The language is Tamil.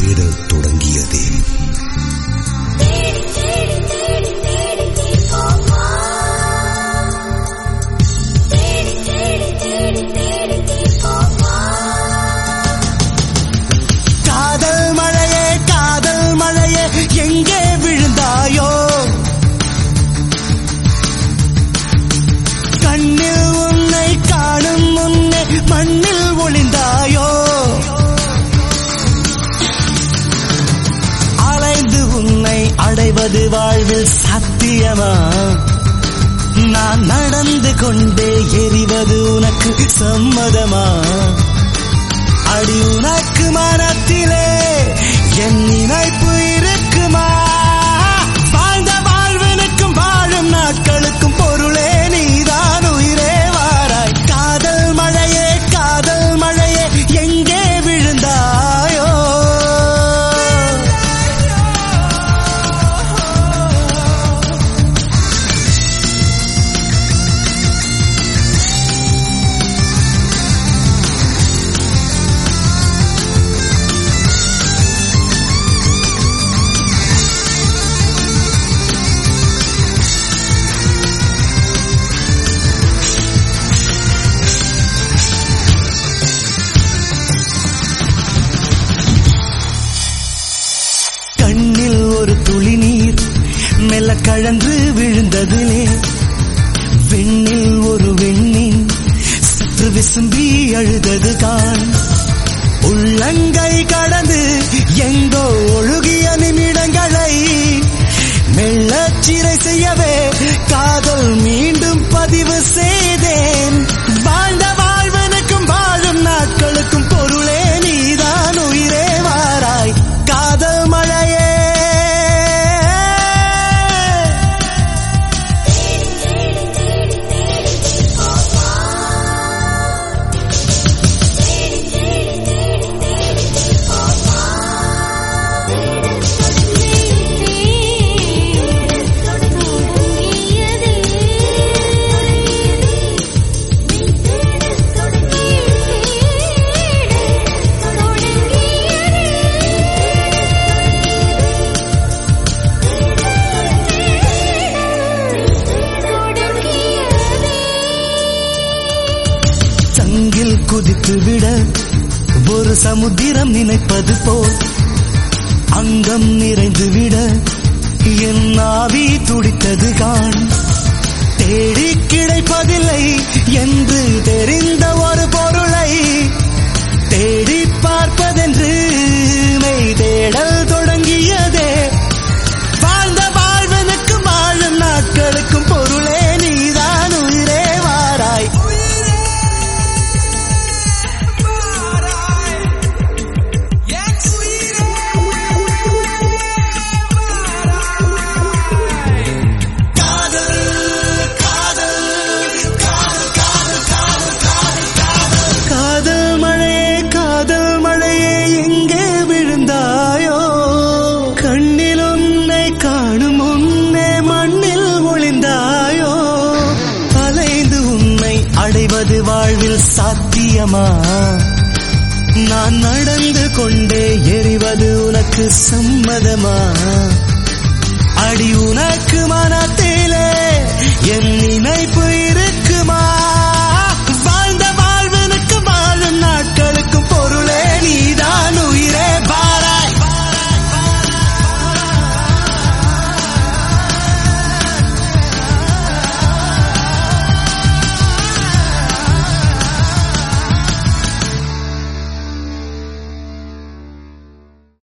தேடத் தொடங்கியதே தேடி தேடி தேடி தேடி தீர்ப்போமா தேடி தேடி தேடி தேடி தீர்ப்போமா காதல் மழையே காதல் மழையே எங்கே விழுந்தாயோ கண்ணில் உன்னை காணும் முன்னே மண்ணில் ஒளிந்தாயோ அலைந்து உன்னை அடைவது வாழ்வில் சத்தியமா நான் நடந்து கொண்டே எரிவது உனக்கு சம்மதமா அடி உனக்கு மனத்திலே என் நினைப்பு இருக்குமா வாழ்ந்த வாழ்வனுக்கும் வாழும் நாட்களுக்கும் பொருளே நீதான் உயிரே வாராய் காதல் மழையே காதல் மழையே எங்கே விழுந்தாயோ கண்ணில் ஒரு துளி நீர் மெல்ல கழன்று விழுந்ததிலே வெண்ணில் ஒரு வெண்ணின் சற்று விசும்பி அழுதது கான் உள்ளங்கை கடந்து எங்கோ ஒழுகிய நிமிடங்களை மெல்லச் சிறை செய்யவே காதல் மீண்டும் பதிவு செய்தேன் வாழ்ந்த வாழ்வனுக்கும் வாழும் நாட்களுக்கும் பொருளே நீதான் உயிரே வாராய் காதல் மழையே சங்கில் குதித்து விட ஒரு சமுத்திரம் நினைப்பது போல் அங்கம் நிறைந்து விட என் ஆவி துடித்தது கான் தேடி கிடைப்பதில்லை என்று தெரிந்த ஒரு பொருளை தேடி பார்ப்பதென்று மெய் தேடல் தொடங்கியதே வாழ்ந்த வாழ்வனுக்கு வாழும் நாட்களுக்கும் பொருளே நீதான் உயிரே வாராய் காதல் மழையே காதல் மழையே எங்கே விழுந்தாயோ கண்ணில் உன்னை காணும் உன்னை மண்ணில் ஒளிந்தாயோ அலைந்து உன்னை அடைவது வாழ்வில் சாத்தியமா நான் நடந்து கொண்டே எரிவது உனக்கு சம்மதமா